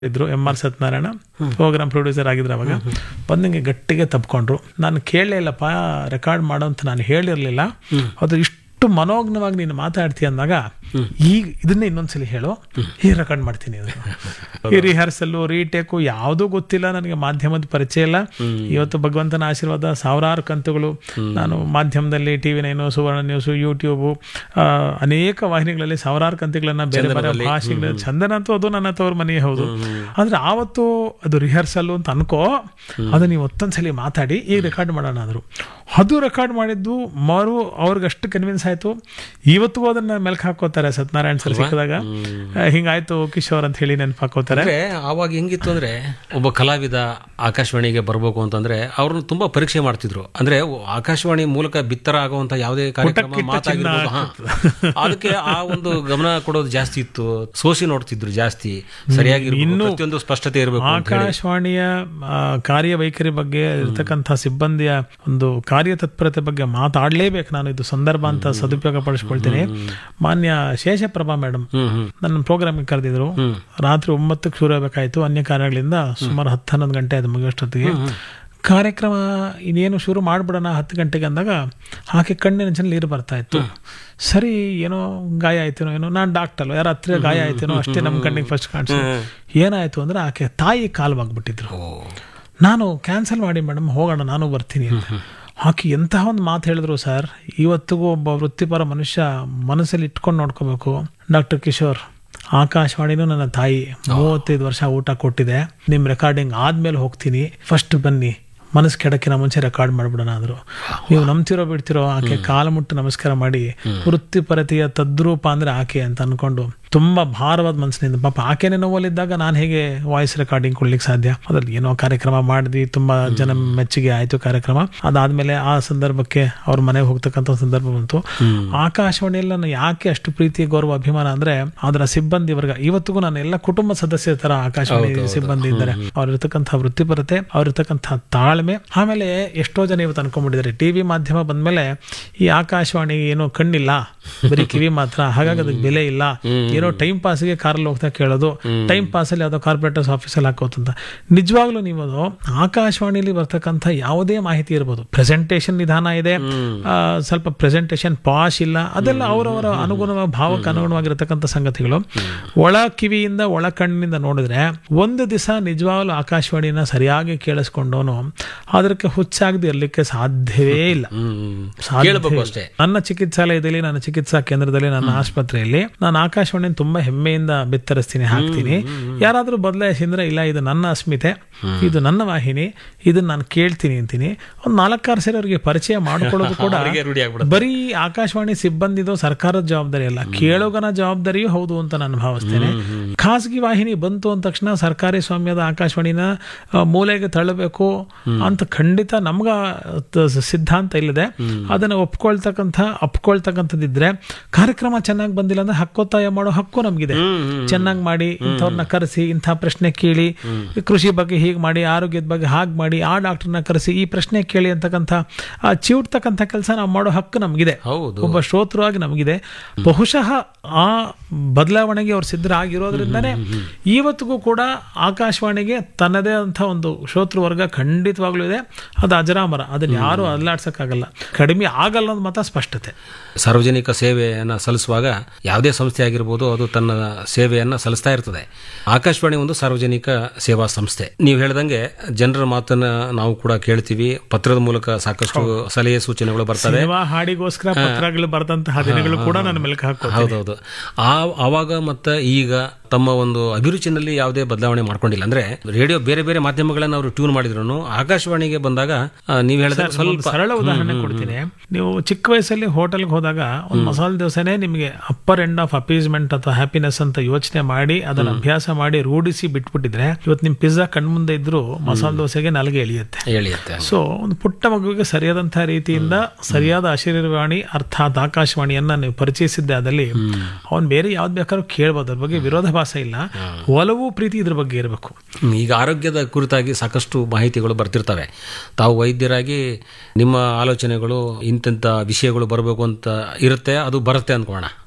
ಇದ್ರು M R Satyanarayana program producer ಆಗಿದ್ರು ಅವಾಗ ಬಂದಂಗೆ ಗಟ್ಟಿಗೆ ತಪ್ಕೊಂಡ್ರು ನಾನು ಕೇಳಲೇ ಇಲ್ಲಪ್ಪ ರೆಕಾರ್ಡ್ ಮಾಡೋ ಅಂತ ನಾನು ಹೇಳಿರಲಿಲ್ಲ ಅದು ಇಷ್ಟು ಮನೋಜ್ಞವಾಗಿ ನೀನು ಮಾತಾಡ್ತೀಯ ಅಂದಾಗ ಈಗ ಇದನ್ನೇ ಇನ್ನೊಂದ್ಸಲಿ ಹೇಳು ಈಗ ರೆಕಾರ್ಡ್ ಮಾಡ್ತೀನಿ ಅದನ್ನು. ಈ ರಿಹರ್ಸಲ್ಲು ರೀಟೇಕು ಯಾವುದೂ ಗೊತ್ತಿಲ್ಲ ನನಗೆ ಮಾಧ್ಯಮದ ಪರಿಚಯ ಇಲ್ಲ ಇವತ್ತು ಭಗವಂತನ ಆಶೀರ್ವಾದ ಸಾವಿರಾರು ಕಂತುಗಳು ನಾನು ಮಾಧ್ಯಮದಲ್ಲಿ T V nine Suvarna news YouTube ಆ, ಅನೇಕ ವಾಹಿನಿಗಳಲ್ಲಿ ಸಾವಿರಾರು ಕಂತುಗಳನ್ನ ಬೇರೆ ಬೇರೆ ಭಾಷೆಗಳ ಚಂದನ ಅಂತೂ ಅದು ನನ್ನ ತವ್ರ ಮನೆಯೇ ಹೌದು ಆದ್ರೆ ಆವತ್ತು ಅದು ರಿಹರ್ಸಲ್ ಅಂತ ಅನ್ಕೋ ಅದು ನೀವು ಒತ್ತೊಂದ್ಸಲಿ ಮಾತಾಡಿ ಈಗ ರೆಕಾರ್ಡ್ ಮಾಡೋಣ ಅಂದ್ರು ಅದು ರೆಕಾರ್ಡ್ ಮಾಡಿದ್ದು ಮಾರು ಅವ್ರಿಗೆ ಅಷ್ಟು ಕನ್ವಿನ್ಸ್ ಆಯ್ತು ಇವತ್ತಿಗೂ ಅದನ್ನ ಮೆಲ್ಕ್ ಹಾಕೋತಾರೆ ಸತ್ಯನಾರಾಯಣ ಸರ್ ಸಿಕ್ಕಿದಾಗ ಆ, ಹಿಂಗಾಯ್ತು ಕಿಶೋರ್ ಅಂತ ಹೇಳಿ ನೆನಪು ಹಾಕೋತಾರೆ ಅಂದ್ರೆ ಆವಾಗ ಹೆಂಗಿತ್ತು ಅಂದ್ರೆ ಒಬ್ಬ ಕಲಾವಿದ ಆಕಾಶವಾಣಿಗೆ ಬರ್ಬೇಕು ಅಂತಂದ್ರೆ ಅವ್ರನ್ನ ತುಂಬಾ ಪರೀಕ್ಷೆ ಮಾಡ್ತಿದ್ರು ಅಂದ್ರೆ ಆಕಾಶವಾಣಿ ಮೂಲಕ ಬಿತ್ತರ ಆಗುವಂತ ಯಾವುದೇ ಕಾರ್ಯಕ್ರಮ ಮಾತಾಗಿರ್ಬೋದು ಹಾ. ಅದಕ್ಕೆ ಆ ಒಂದು ಗಮನ ಕೊಡೋದು ಜಾಸ್ತಿ ಇತ್ತು ಸೋಸಿ ನೋಡ್ತಿದ್ರು ಜಾಸ್ತಿ ಸರಿಯಾಗಿ ಪ್ರತಿಯೊಂದು ಸ್ಪಷ್ಟತೆ ಇರಬೇಕು ಆಕಾಶವಾಣಿಯ ಆ, ಕಾರ್ಯವೈಖರಿ ಬಗ್ಗೆ ಇರ್ತಕ್ಕಂಥ ಸಿಬ್ಬಂದಿಯ ಒಂದು ಕಾರ್ಯತತ್ಪರತೆ ಬಗ್ಗೆ ಮಾತಾಡಲೇಬೇಕು ನಾನು ಇದು ಸಂದರ್ಭ ಅಂತ ಸದುಪಯೋಗ ಪಡಿಸ್ಕೊಳ್ತೀನಿ ಮಾನ್ಯ ಶೇಷಪ್ರಭಾ ಮೇಡಮ್ ನನ್ನ ಪ್ರೋಗ್ರಾಮಿಗೆ ಕರೆದಿದ್ರು ರಾತ್ರಿ ಒಂಬತ್ತಕ್ಕೆ ಶುರು ಆಗಬೇಕಾಯ್ತು ಅನ್ಯ ಕಾರ್ಯಗಳಿಂದ ಸುಮಾರು ಹತ್ತು ಹನ್ನೊಂದು ಗಂಟೆ ಅದು ಮುಗಿಯೋಷ್ಟೊತ್ತಿಗೆ ಕಾರ್ಯಕ್ರಮ ಇನ್ನೇನು ಶುರು ಮಾಡ್ಬಿಡೋಣ ಹತ್ತು ಗಂಟೆಗೆ ಅಂದಾಗ ಆಕೆ ಕಣ್ಣಿನ ಜನ ನೀರು ಬರ್ತಾ ಇತ್ತು ಸರಿ ಏನೋ ಗಾಯ ಆಯ್ತೇನೋ ಏನೋ ನಾನು ಡಾಕ್ಟರ್ ಅಲ್ವ ಯಾರ ಹತ್ರ ಗಾಯ ಆಯ್ತೇನೋ ಅಷ್ಟೇ ನಮ್ಮ ಕಣ್ಣಿಗೆ ಫಸ್ಟ್ ಕಾಣಿಸ್ತು ಏನಾಯ್ತು ಅಂದ್ರೆ ಆಕೆ ತಾಯಿ ಕಾಲ್ವಾಗ್ಬಿಟ್ಟಿದ್ರು ನಾನು ಕ್ಯಾನ್ಸಲ್ ಮಾಡಿ ಮೇಡಮ್ ಹೋಗೋಣ ನಾನು ಬರ್ತೀನಿ ಅಂತ ಆಕೆ ಎಂತಹ ಒಂದು ಮಾತು ಹೇಳಿದ್ರು ಸರ್ ಇವತ್ತಿಗೂ ಒಬ್ಬ ವೃತ್ತಿಪರ ಮನುಷ್ಯ ಮನಸ್ಸಲ್ಲಿ ಇಟ್ಕೊಂಡು ನೋಡ್ಕೋಬೇಕು ಡಾಕ್ಟರ್ ಕಿಶೋರ್ ಆಕಾಶವಾಣಿನೂ ನನ್ನ ತಾಯಿ ಮೂವತ್ತೈದು ವರ್ಷ ಊಟ ಕೊಟ್ಟಿದೆ ನಿಮ್ಮ ರೆಕಾರ್ಡಿಂಗ್ ಆದ್ಮೇಲೆ ಹೋಗ್ತೀನಿ ಫಸ್ಟ್ ಬನ್ನಿ ಮನಸ್ಸು ಕೆಡಕ್ಕಿನ ಮುಂಚೆ ರೆಕಾರ್ಡ್ ಮಾಡ್ಬಿಡೋಣ ಅಂದ್ರು ನೀವು ನಂಬ್ತಿರೋ ಬಿಡ್ತಿರೋ ಆಕೆ ಕಾಲು ಮುಟ್ಟು ನಮಸ್ಕಾರ ಮಾಡಿ ವೃತ್ತಿಪರತೆಯ ತದ್ರೂಪ ಅಂದ್ರೆ ಆಕೆ ಅಂತ ಅನ್ಕೊಂಡು ತುಂಬಾ ಭಾರವಾದ ಮನಸ್ಸಿನಿಂದ ಪಾಪ ಆಕೆನೇ ನೋವಲ್ಲಿದ್ದಾಗ ನಾನು ಹೇಗೆ ವಾಯ್ಸ್ ರೆಕಾರ್ಡಿಂಗ್ ಕೊಡ್ಲಿಕ್ಕೆ ಸಾಧ್ಯ ಅದ್ರಲ್ಲಿ ಏನೋ ಕಾರ್ಯಕ್ರಮ ಮಾಡಿದ್ವಿ ತುಂಬಾ ಜನ ಮೆಚ್ಚುಗೆ ಆಯ್ತು ಕಾರ್ಯಕ್ರಮ ಅದಾದ್ಮೇಲೆ ಆ ಸಂದರ್ಭಕ್ಕೆ ಅವ್ರ ಮನೆಗೆ ಹೋಗ್ತಕ್ಕಂಥ ಸಂದರ್ಭ ಬಂತು ಆಕಾಶವಾಣಿಯಲ್ಲಿ ನಾನು ಯಾಕೆ ಅಷ್ಟು ಪ್ರೀತಿ ಗೌರವ ಅಭಿಮಾನ ಅಂದ್ರೆ ಅದರ ಸಿಬ್ಬಂದಿ ವರ್ಗ ಇವತ್ತಿಗೂ ನಾನು ಎಲ್ಲ ಕುಟುಂಬ ಸದಸ್ಯರ ತರ ಆಕಾಶವಾಣಿ ಸಿಬ್ಬಂದಿ ಇದ್ದಾರೆ ಅವ್ರಿರ್ತಕ್ಕಂಥ ವೃತ್ತಿಪರತೆ ಅವ್ರಿರ್ತಕ್ಕಂಥ ತಾಳ್ಮೆ ಆಮೇಲೆ ಎಷ್ಟೋ ಜನ ಇವತ್ತು ಅನ್ಕೊಂಡ್ಬಿಟ್ಟಿದ್ದಾರೆ ಟಿವಿ ಮಾಧ್ಯಮ ಬಂದ್ಮೇಲೆ ಈ ಆಕಾಶವಾಣಿ ಏನೋ ಕಣ್ಣಿಲ್ಲ ಬರೀ ಕಿವಿ ಮಾತ್ರ ಹಾಗಾಗಿ ಅದಕ್ಕೆ ಬೆಲೆ ಇಲ್ಲ ಏನೋ ಟೈಮ್ ಪಾಸ್ಗೆ ಕಾರಲ್ಲಿ ಹೋಗ್ತಾ ಕೇಳೋದು ಟೈಮ್ ಪಾಸಲ್ಲಿ ಯಾವುದೋ ಕಾರ್ಪೊರೇಟರ್ಸ್ ಆಫೀಸಲ್ಲಿ ಹಾಕೋತಂತ ನಿಜವಾಗ್ಲೂ ನೀವು ಅದು ಆಕಾಶವಾಣಿಲಿ ಬರ್ತಕ್ಕಂಥ ಯಾವುದೇ ಮಾಹಿತಿ ಇರ್ಬೋದು ಪ್ರೆಸೆಂಟೇಷನ್ ನಿಧಾನ ಇದೆ ಆ, ಸ್ವಲ್ಪ ಪ್ರೆಸೆಂಟೇಷನ್ ಪಾಶ್ ಇಲ್ಲ ಅದೆಲ್ಲ ಅವರವರ ಅನುಗುಣವಾಗಿ ಭಾವಕ್ಕೆ ಅನುಗುಣವಾಗಿರತಕ್ಕಂಥ ಸಂಗತಿಗಳು ಒಳ ಕಿವಿಯಿಂದ ಒಳ ಕಣ್ಣಿನಿಂದ ನೋಡಿದ್ರೆ ಒಂದು ದಿವಸ ನಿಜವಾಗ್ಲೂ ಆಕಾಶವಾಣಿನ ಸರಿಯಾಗಿ ಕೇಳಿಸ್ಕೊಂಡವನು ಅದಕ್ಕೆ ಹುಚ್ಚಾಗದೆ ಇರಲಿಕ್ಕೆ ಸಾಧ್ಯವೇ ಇಲ್ಲ ಹ್ಮ್ ಸಾಧ್ಯ ಕೇಳಬೇಕು ಇಲ್ಲ. ಅಷ್ಟೇ ನನ್ನ ಚಿಕಿತ್ಸಾಲಯದಲ್ಲಿ ನನ್ನ ಚಿಕಿತ್ಸಾ ಕೇಂದ್ರದಲ್ಲಿ ನನ್ನ ಆಸ್ಪತ್ರೆಯಲ್ಲಿ ನಾನು ಆಕಾಶವಾಣಿ ತುಂಬಾ ಹೆಮ್ಮೆಯಿಂದ ಬಿತ್ತರಿಸ್ತೀನಿ ಹಾಕ್ತೀನಿ ಯಾರಾದ್ರೂ ಬದಲಾಯಿಸಿದ್ರೆ ಇಲ್ಲ ಇದು ನನ್ನ ಅಸ್ಮಿತೆ ಇದು ನನ್ನ ವಾಹಿನಿ ಇದನ್ನ ನಾನು ಕೇಳ್ತೀನಿ ಅಂತೀನಿ ಒಂದ್ ನಾಲ್ಕಾರು ಸೇರಿ ಅವ್ರಿಗೆ ಪರಿಚಯ ಮಾಡ್ಕೊಳ್ಳೋದು ಕೂಡ ಅವರಿಗೆ ರೂಢಿ ಆಗ್ಬಿಡುತ್ತೆ ಬರೀ ಆಕಾಶವಾಣಿ ಸಿಬ್ಬಂದಿದು ಸರ್ಕಾರದ ಜವಾಬ್ದಾರಿ ಅಲ್ಲ ಕೇಳುಗನ ಜವಾಬ್ದಾರಿಯೂ ಹೌದು ಅಂತ ನಾನು ಭಾವಿಸ್ತೇನೆ ಖಾಸಗಿ ವಾಹಿನಿ ಬಂತು ಅಂದ ತಕ್ಷಣ ಸರ್ಕಾರಿ ಸ್ವಾಮ್ಯದ ಆಕಾಶವಾಣಿನ ಆ, ಮೂಲೆಗೆ ತಳ್ಳಬೇಕು ಅಂತ ಖಂಡಿತ ನಮ್ಗ ತ- ಸಿದ್ಧಾಂತ ಇಲ್ಲದೆ ಅದನ್ನ ಒಪ್ಕೊಳ್ತಕ್ಕಂಥ ಅಪ್ಕೊಳ್ತಕ್ಕಂಥದ್ದಿದ್ರೆ ಕಾರ್ಯಕ್ರಮ ಚೆನ್ನಾಗಿ ಬಂದಿಲ್ಲ ಅಂದ್ರೆ ಹಕ್ಕೊತ್ತಾಯ ಮಾಡೋ ಹಕ್ಕು ನಮಗಿದೆ ಚೆನ್ನಾಗಿ ಮಾಡಿ ಇಂಥವ್ರನ್ನ ಕರೆಸಿ ಇಂಥ ಪ್ರಶ್ನೆ ಕೇಳಿ ಕೃಷಿ ಬಗ್ಗೆ ಹೀಗೆ ಮಾಡಿ ಆರೋಗ್ಯದ ಬಗ್ಗೆ ಹಾಗೆ ಮಾಡಿ ಆ ಡಾಕ್ಟರ್ನ ಕರೆಸಿ ಈ ಪ್ರಶ್ನೆ ಕೇಳಿ ಅಂತಕ್ಕಂಥ ಆ ಚಿವುಟ್ತಕ್ಕಂಥ ಕೆಲಸ ನಾವು ಮಾಡೋ ಹಕ್ಕು ನಮಗಿದೆ ಹೌದು ಒಬ್ಬ ಶ್ರೋತೃವಾಗಿ ನಮಗಿದೆ ಬಹುಶಃ ಆ ಬದಲಾವಣೆಗೆ ಅವ್ರು ಸಿದ್ಧರಾಗಿರೋದ್ರಿಂದನೇ ಇವತ್ತಿಗೂ ಕೂಡ ಆಕಾಶವಾಣಿಗೆ ತನ್ನದೇ ಅಂತ ಒಂದು ಶ್ರೋತೃ ವರ್ಗ ಖಂಡಿತವಾಗ್ಲೂ ಇದೆ ಅದು ಅಜರಾಮರ ಅದನ್ನ ಯಾರು ಅಲ್ಲಾಡ್ಸಕ್ಕಾಗಲ್ಲ ಕಡಿಮೆ ಆಗಲ್ಲ ಅನ್ನೋದು ಮಾತ್ರ ಸ್ಪಷ್ಟತೆ ಸಾರ್ವಜನಿಕ ಸೇವೆಯನ್ನು ಸಲ್ಲಿಸುವಾಗ ಯಾವುದೇ ಸಂಸ್ಥೆ ಆಗಿರ್ಬೋದು ಅದು ತನ್ನ ಸೇವೆಯನ್ನು ಸಲ್ಲಿಸ್ತಾ ಇರ್ತದೆ ಆಕಾಶವಾಣಿ ಒಂದು ಸಾರ್ವಜನಿಕ ಸೇವಾ ಸಂಸ್ಥೆ ನೀವು ಹೇಳ್ದಂಗೆ ಜನರ ಮಾತನ್ನ ನಾವು ಕೂಡ ಕೇಳ್ತೀವಿ ಪತ್ರದ ಮೂಲಕ ಸಾಕಷ್ಟು ಸಲಹೆ ಸೂಚನೆಗಳು ಬರ್ತವೆ ಸಿನಿಮಾ ಹಾಡಿಗೋಸ್ಕರ ಪತ್ರಗಳು ಬರೆದಂತಹ ದಿನಗಳು ಕೂಡ ನನ್ನ ಮೆಲುಕು ಹಾಕೋ ಹೌದೌದು ಆ ಆವಾಗ ಮತ್ತು ಈಗ ತಮ್ಮ ಒಂದು ಅಭಿರುಚಿನಲ್ಲಿ ಯಾವುದೇ ಬದಲಾವಣೆ ಮಾಡ್ಕೊಂಡಿಲ್ಲ ಅಂದ್ರೆ ರೇಡಿಯೋ ಬೇರೆ ಬೇರೆ ಮಾಧ್ಯಮಗಳನ್ನ ಅವರು ಟ್ಯೂನ್ ಮಾಡಿದ್ರು ಆಕಾಶವಾಣಿಗೆ ಬಂದಾಗ ಆ, ನೀವು ಹೇಳಿದಾಗ ಒಂದು ಸ್ವಲ್ಪ ಸರಳ ಉದಾಹರಣೆ ಕೊಡ್ತೀನಿ ನೀವು ಚಿಕ್ಕ ವಯಸ್ಸಲ್ಲಿ ಹೋಟೆಲ್ಗೆ ಹೋದಾಗ ಒಂದು ಮಸಾಲೆ ದೋಸೆನೇ ನಿಮಗೆ ಅಪ್ಪರ್ ಎಂಡ್ ಆಫ್ ಅಪೀಸ್ಮೆಂಟ್ ಅಥವಾ ಹ್ಯಾಪಿನೆಸ್ ಅಂತ ಯೋಚನೆ ಮಾಡಿ ಅದನ್ನ ಅಭ್ಯಾಸ ಮಾಡಿ ರೂಢಿಸಿ ಬಿಟ್ಬಿಟ್ಟಿದ್ರೆ ಇವತ್ತು ನಿಮ್ ಪಿಜ್ಜಾ ಕಣ್ಮುಂದೆ ಇದ್ರು ಮಸಾಲೆ ದೋಸೆಗೆ ನಾಲ್ಗೆ ಎಳಿಯುತ್ತೆ ಹೇಳಿಯತ್ತೆ ಸೊ ಒಂದು ಪುಟ್ಟ ಮಗುವಿಗೆ ಸರಿಯಾದಂತಹ ರೀತಿಯಿಂದ ಸರಿಯಾದ ಅಶರೀರವಾಣಿ ಅರ್ಥಾತ್ ಆಕಾಶವಾಣಿಯನ್ನ ನೀವು ಪರಿಚಯಿಸಿದ್ದೆ ಅದಲ್ಲಿ ಅವನ್ ಬೇರೆ ಯಾವ್ದು ಬೇಕಾದ್ರೂ ಕೇಳ್ಬೋದು ಅದ್ರ ಬಗ್ಗೆ ವಿರೋಧಾಭಾಸ ಇಲ್ಲ ಒಲವು ಪ್ರೀತಿ ಇದ್ರ ಬಗ್ಗೆ ಇರಬೇಕು ಹ್ಮ್, ಈಗ ಆರೋಗ್ಯದ ಕುರಿತಾಗಿ ಸಾಕಷ್ಟು ಮಾಹಿತಿಗಳು ಬರ್ತಿರ್ತವೆ ತಾವು ವೈದ್ಯರಾಗಿ ನಿಮ್ಮ ಆಲೋಚನೆಗಳು ಇಂತಿಂಥ ವಿಷಯಗಳು ಬರಬೇಕು ಅಂತ ಇರುತ್ತೆ ಅದು ಬರುತ್ತೆ ಅನ್ಕೋಣ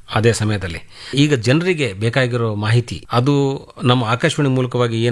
ಅದೇ ಸಮಯದಲ್ಲಿ ಈಗ ಜನರಿಗೆ ಬೇಕಾಗಿರೋ ಮಾಹಿತಿ ಅದು ನಮ್ಮ ಆಕಾಶವಾಣಿ ಮೂಲಕವಾಗಿ ಏನು